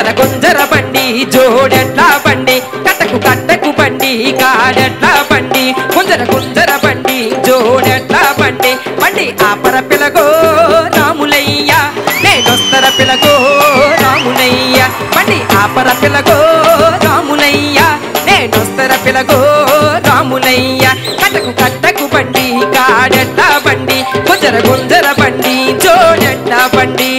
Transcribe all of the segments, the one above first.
గుంజర గుంజర బండి జోడెట్లా బండి కట్టకు కట్టకు బండి కాడెట్లా బండి గుంజర గుంజర బండి జోడెట్లా బండి బండి ఆపర పిలగో రాములయ్య నేనొస్తర పిలగో రాములయ్య బండి ఆపర పిలగో రాములయ్య నేనొస్తర పిలగో రాములయ్య కట్టకు కట్టకు బండి కాడెట్లా బండి గుంజర గుంజర బండి జోడెట్లా బండి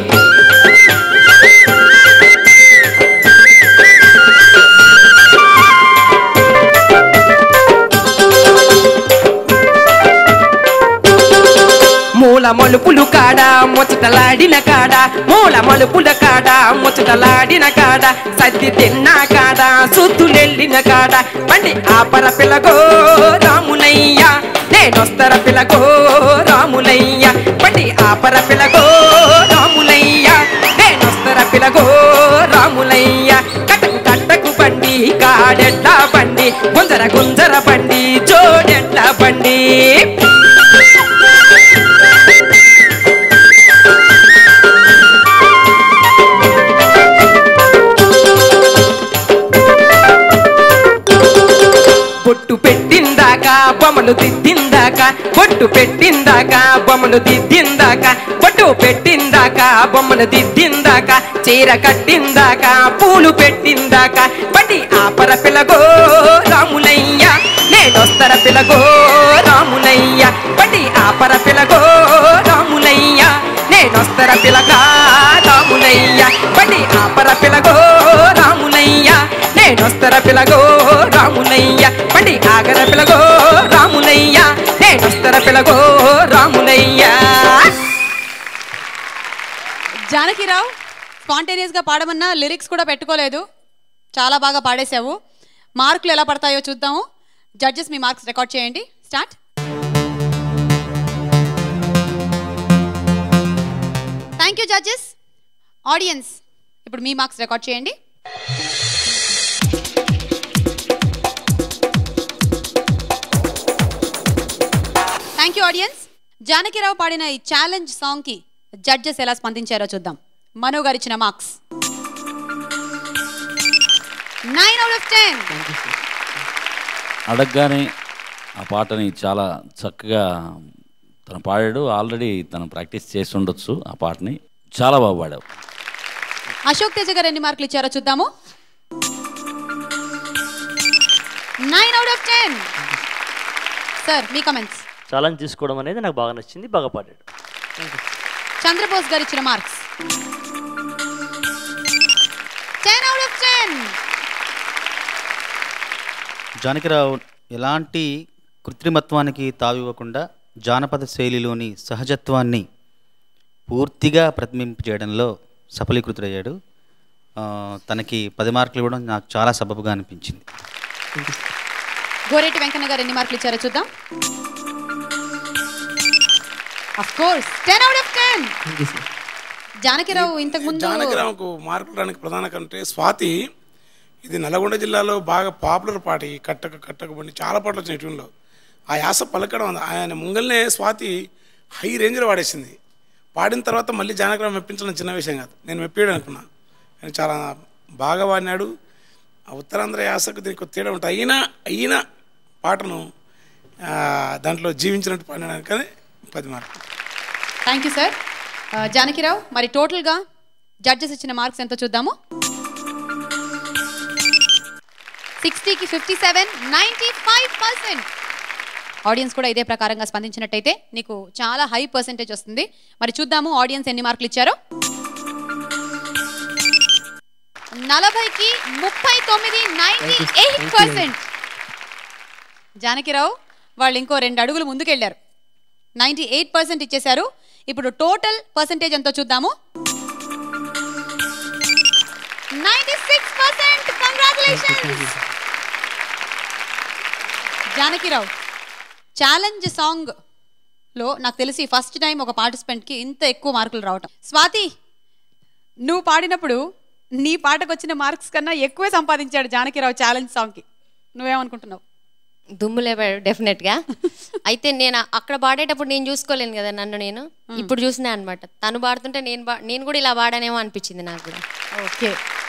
మూల మలుపులు కాడ ముచ్చటలాడిన కాడ మూల మలుపుల కాడ ముచ్చటలాడిన కాడ సద్ది తిన్న కాడ సుత్తులెళ్ళిన కాడ బండి ఆపర పిలగో రాములయ్య నేనొస్తర పిలగో రాములయ్య బండి ఆపర పిలగో రాములయ్య నేనొస్తర పిలగో రాములయ్య కట్టకు కట్టకు బండి కాడెట్ల బండి గుంజర గుంజర బండి జోడెట్ల బండి బొట్టు పెట్టిందాక బొమ్మలు దిద్దిందాక బొట్టు పెట్టిందాక బొమ్మలు దిద్దిందాక బొట్టు పెట్టిందాక బొమ్మలు దిద్దిందాక చీర కట్టిందాక పూలు పెట్టిందాక బట్టి ఆపర పిలగో రాములయ్య నేనొస్తర పిలగో రాములయ్య బట్టి ఆపర పిలగో రాములయ్య నేనొస్తర పిలగా రాములయ్య బట్టి ఆపర పిలగో రాములయ్య నేనొస్తర పిలగో రాములయ్య బండి ఆగర పిలగో రాములయ్య నేనొస్తర పిలగో రాములయ్య జానకిరావు స్పాంటేనియస్ గా పాడమన్నా లిరిక్స్ కూడా పెట్టుకోలేదు చాలా బాగా పాడేశావు మార్కులు ఎలా పడతాయో చూద్దాము జడ్జెస్ మీ మార్క్స్ రికార్డ్ చేయండి start thank you judges audience ఇప్పుడు మీ మార్క్స్ రికార్డ్ చేయండి థ్యాంక్ యూ ఆడియన్స్ జానకిరావు పాడిన ఈ ఛాలెంజ్ సాంగ్ కి జడ్జెస్ ఎలా స్పందించారో చూద్దాం మనో గారు ఇచ్చిన marks nine out of ten అడగగానే ఆ పాటని చాలా చక్కగా తను పాడాడు ఆల్రెడీ తను ప్రాక్టీస్ చేసి ఉండొచ్చు ఆ పాటని చాలా బాగా పాడావు అశోక్ తేజ గారు ఎన్ని మార్కులు ఇచ్చారో చూద్దాము nine out of ten sir మీ కమెంట్స్ ఛాలెంజ్ తీసుకోవడం అనేది నాకు బాగా నచ్చింది బాగా పాడాడు చంద్రబోస్ గారు ఇచ్చిన marks ten out of ten Janakirao ఎలాంటి కృత్రిమత్వానికి తావివ్వకుండా జానపద శైలిలోని సహజత్వాన్ని పూర్తిగా ప్రతిబింబ చేయడంలో సఫలీకృతుడయ్యాడు ఆ, తనకి పది మార్కులు ఇవ్వడం నాకు చాలా సబబుగా అనిపించింది గోరెట్టి వెంకన్న గారు ఎన్ని మార్కులు ఇచ్చారో చూద్దాం of course ten out of ten Janakirao ఇంతకు ముందు జానకిరామకు మార్కులు రావడానికి ప్రధాన కంటే స్వాతి ఇది నల్గొండ జిల్లాలో బాగా పాపులర్ పాట ఈ కట్టక కట్టక బండి చాలా పాటలు వచ్చినాయి ట్యూన్లో ఆ యాస పలకడం ఉంది. ఆయన ముంగల్నే స్వాతి హై రేంజ్లో పాడేసింది పాడిన తర్వాత మళ్ళీ జానకిరామ్ మెప్పించడం చిన్న విషయం కాదు నేను మెప్పియడం అనుకున్నా ఆయన చాలా బాగా పాడినాడు ఆ ఉత్తరాంధ్ర యాసకు దీనికి ఒక తేడా ఉంటుంది అయినా అయినా పాటను ఆ, దాంట్లో జీవించినట్టు పాడినాడు కానీ పది మార్కులు థ్యాంక్ యూ సార్ జానకిరావు మరి టోటల్గా జడ్జెస్ ఇచ్చిన మార్క్స్ ఎంతో చూద్దాము సిక్స్టీకి fifty seven ninety five percent audience కూడా ఇదే ప్రకారంగా స్పందించినట్టయితే నీకు చాలా హై పర్సెంటేజ్ వస్తుంది మరి చూద్దాము ఆడియన్స్ ఎన్ని మార్కులు ఇచ్చారో నలభైకి ముప్పై తొమ్మిది నైంటీ ఎయిట్ పర్సెంట్ జానకిరావు వాళ్ళు ఇంకో రెండు అడుగులు ముందుకెళ్ళారు నైంటీ ఎయిట్ పర్సెంట్ ఇచ్చేశారు ఇప్పుడు టోటల్ పర్సెంటేజ్ ఎంతో చూద్దాము ninety six percent congratulations Janakirao challenge song లో నాకు తెలిసి ఫస్ట్ టైం ఒక పార్టిసిపెంట్ కి ఇంత ఎక్కువ మార్కులు రావటం స్వాతి నువ్వు పాడినప్పుడు నీ పాటకు వచ్చిన మార్క్స్ కన్నా ఎక్కువే సంపాదించాడు జానకిరావు ఛాలెంజ్ సాంగ్ కి నువ్వేమనుకుంటున్నావు దుమ్ము లేపాడు డెఫినెట్గా అయితే నేను అక్కడ పాడేటప్పుడు నేను చూసుకోలేను కదా నన్ను నేను ఇప్పుడు చూసినా అనమాట తను పాడుతుంటే నేను బా నేను కూడా ఇలా పాడానేమో అనిపించింది నాకు కూడా ఓకే